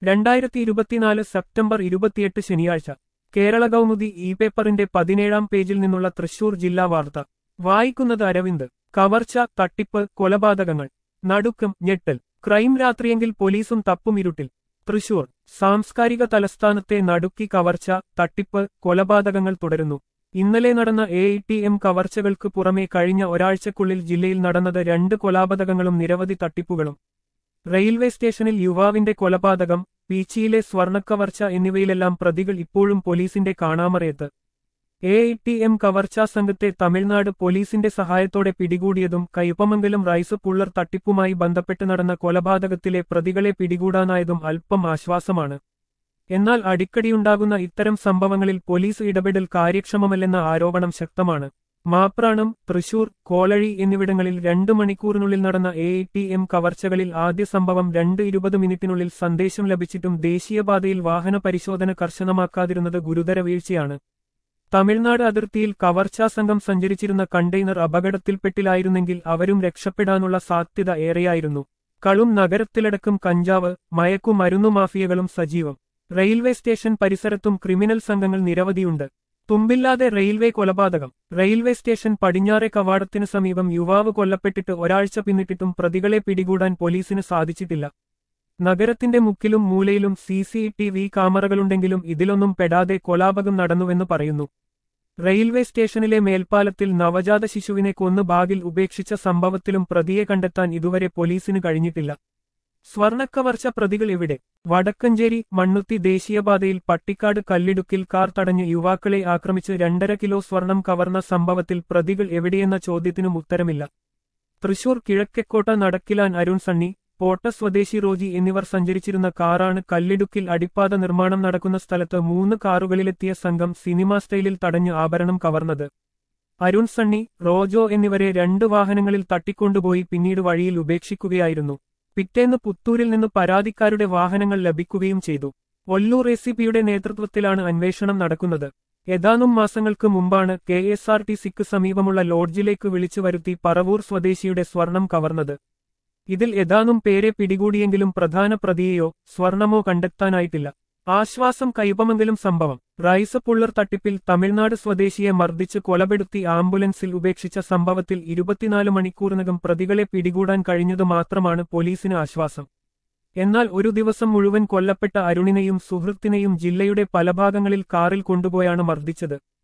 രണ്ടായിരത്തി ഇരുപത്തിനാല് സെപ്റ്റംബർ ഇരുപത്തിയെട്ട് ശനിയാഴ്ച കേരള കൗമുദി ഇ പേപ്പറിന്റെ പതിനേഴാം പേജിൽ നിന്നുള്ള തൃശൂർ ജില്ലാ വാർത്ത വായിക്കുന്നത് അരവിന്ദ് കവർച്ച തട്ടിപ്പ് കൊലപാതകങ്ങൾ നടുക്കം ഞെട്ടൽ ക്രൈം രാത്രിയെങ്കിൽ പോലീസും തപ്പും ഇരുട്ടിൽ തൃശൂർ സാംസ്കാരിക തലസ്ഥാനത്തെ നടുക്കി കവർച്ച തട്ടിപ്പ് കൊലപാതകങ്ങൾ തുടരുന്നു ഇന്നലെ നടന്ന എ ഐ ടി എം കവർച്ചകൾക്ക് പുറമെ കഴിഞ്ഞ ഒരാഴ്ചക്കുള്ളിൽ ജില്ലയിൽ നടന്നത് രണ്ട് കൊലപാതകങ്ങളും നിരവധി തട്ടിപ്പുകളും റെയിൽവേ സ്റ്റേഷനിൽ യുവാവിന്റെ കൊലപാതകം പീച്ചിയിലെ സ്വർണക്കവർച്ച എന്നിവയിലെല്ലാം പ്രതികൾ ഇപ്പോഴും പോലീസിന്റെ കാണാമറയത്ത് എ ഐ ടി എം കവർച്ചാ സംഘത്തെ തമിഴ്നാട് പോലീസിന്റെ സഹായത്തോടെ പിടികൂടിയതും കയ്പമംഗലം റൈസ് പുള്ളർ തട്ടിപ്പുമായി ബന്ധപ്പെട്ട് നടന്ന കൊലപാതകത്തിലെ പ്രതികളെ പിടികൂടാനായതും അല്പം ആശ്വാസമാണ് എന്നാൽ അടിക്കടിയുണ്ടാകുന്ന ഇത്തരം സംഭവങ്ങളിൽ പോലീസ് ഇടപെടൽ കാര്യക്ഷമമല്ലെന്ന ആരോപണം ശക്തമാണ് മാപ്രാണം തൃശൂർ കോളഴി എന്നിവിടങ്ങളിൽ രണ്ടു മണിക്കൂറിനുള്ളിൽ നടന്ന എ ഐ ടി എം കവർച്ചകളിൽ ആദ്യ സംഭവം രണ്ട് ഇരുപത് മിനിറ്റിനുള്ളിൽ സന്ദേശം ലഭിച്ചിട്ടും ദേശീയപാതയിൽ വാഹന പരിശോധന കർശനമാക്കാതിരുന്നത് ഗുരുതര വീഴ്ചയാണ് തമിഴ്നാട് അതിർത്തിയിൽ കവർച്ചാ സംഘം സഞ്ചരിച്ചിരുന്ന കണ്ടെയ്നർ അപകടത്തിൽപ്പെട്ടിലായിരുന്നെങ്കിൽ അവരും രക്ഷപ്പെടാനുള്ള സാധ്യത ഏറെയായിരുന്നു കളും നഗരത്തിലടക്കം കഞ്ചാവ് മയക്കുമരുന്നു മാഫിയകളും സജീവം റെയിൽവേ സ്റ്റേഷൻ പരിസരത്തും ക്രിമിനൽ സംഘങ്ങൾ നിരവധിയുണ്ട് തുമ്പില്ലാതെ റെയിൽവേ കൊലപാതകം റെയിൽവേ സ്റ്റേഷൻ പടിഞ്ഞാറെ കവാടത്തിനു സമീപം യുവാവ് കൊല്ലപ്പെട്ടിട്ട് ഒരാഴ്ച പിന്നിട്ടിട്ടും പ്രതികളെ പിടികൂടാൻ പോലീസിന് സാധിച്ചിട്ടില്ല നഗരത്തിന്റെ മുക്കിലും മൂലയിലും സി സി ടി വി ക്യാമറകളുണ്ടെങ്കിലും ഇതിലൊന്നും പെടാതെ കൊലാപകം നടന്നുവെന്ന് പറയുന്നു റെയിൽവേ സ്റ്റേഷനിലെ മേൽപ്പാലത്തിൽ നവജാത ശിശുവിനെ കൊന്നു ബാഗിൽ ഉപേക്ഷിച്ച സംഭവത്തിലും പ്രതിയെ കണ്ടെത്താൻ ഇതുവരെ പോലീസിന് കഴിഞ്ഞിട്ടില്ല സ്വർണക്കവർച്ച പ്രതികൾ എവിടെ വടക്കഞ്ചേരി മണ്ണുത്തി ദേശീയപാതയിൽ പട്ടിക്കാട് കല്ലിടുക്കിൽ കാർ തടഞ്ഞ് യുവാക്കളെ ആക്രമിച്ച് രണ്ടര കിലോ സ്വർണം കവർന്ന സംഭവത്തിൽ പ്രതികൾ എവിടെയെന്ന ചോദ്യത്തിനും ഉത്തരമില്ല തൃശൂർ കിഴക്കെക്കോട്ട നടക്കിലാൻ അരുൺ സണ്ണി പോട്ട സ്വദേശി റോജി എന്നിവർ സഞ്ചരിച്ചിരുന്ന കാറാണ് കല്ലിടുക്കിൽ അടിപ്പാത നിർമ്മാണം നടക്കുന്ന സ്ഥലത്ത് മൂന്ന് കാറുകളിലെത്തിയ സംഘം സിനിമാ സ്റ്റൈലിൽ തടഞ്ഞ് ആഭരണം കവർന്നത് അരുൺ സണ്ണി റോജോ എന്നിവരെ രണ്ട് വാഹനങ്ങളിൽ തട്ടിക്കൊണ്ടുപോയി പിന്നീട് വഴിയിൽ ഉപേക്ഷിക്കുകയായിരുന്നു പിറ്റേന്ന് പുത്തൂരിൽ നിന്ന് പരാതിക്കാരുടെ വാഹനങ്ങൾ ലഭിക്കുകയും ചെയ്തു ഒല്ലൂർ എ സി പിയുടെ നേതൃത്വത്തിലാണ് അന്വേഷണം നടക്കുന്നത് ഏതാനും മാസങ്ങൾക്ക് മുമ്പാണ് കെ എസ് ആർ ടി സിക്ക് സമീപമുള്ള ലോഡ്ജിലേക്ക് വിളിച്ചു വരുത്തി പറവൂർ സ്വദേശിയുടെ സ്വർണം കവർന്നത് ഇതിൽ ഏതാനും പേരെ പിടികൂടിയെങ്കിലും പ്രധാന പ്രതിയെയോ സ്വർണമോ കണ്ടെത്താനായിട്ടില്ല ആശ്വാസം കൈപമെങ്കിലും സംഭവം റൈസ് പുള്ളർ തട്ടിപ്പിൽ തമിഴ്നാട് സ്വദേശിയെ മർദ്ദിച്ച് കൊലപ്പെടുത്തി ആംബുലൻസിൽ ഉപേക്ഷിച്ച സംഭവത്തിൽ ഇരുപത്തിനാല് മണിക്കൂറിനകം പ്രതികളെ പിടികൂടാൻ കഴിഞ്ഞതു മാത്രമാണ് പോലീസിന് ആശ്വാസം എന്നാൽ ഒരു ദിവസം മുഴുവൻ കൊല്ലപ്പെട്ട അരുണിനെയും സുഹൃത്തിനെയും ജില്ലയുടെ പല ഭാഗങ്ങളിൽ കാറിൽ കൊണ്ടുപോയാണ് മർദ്ദിച്ചത്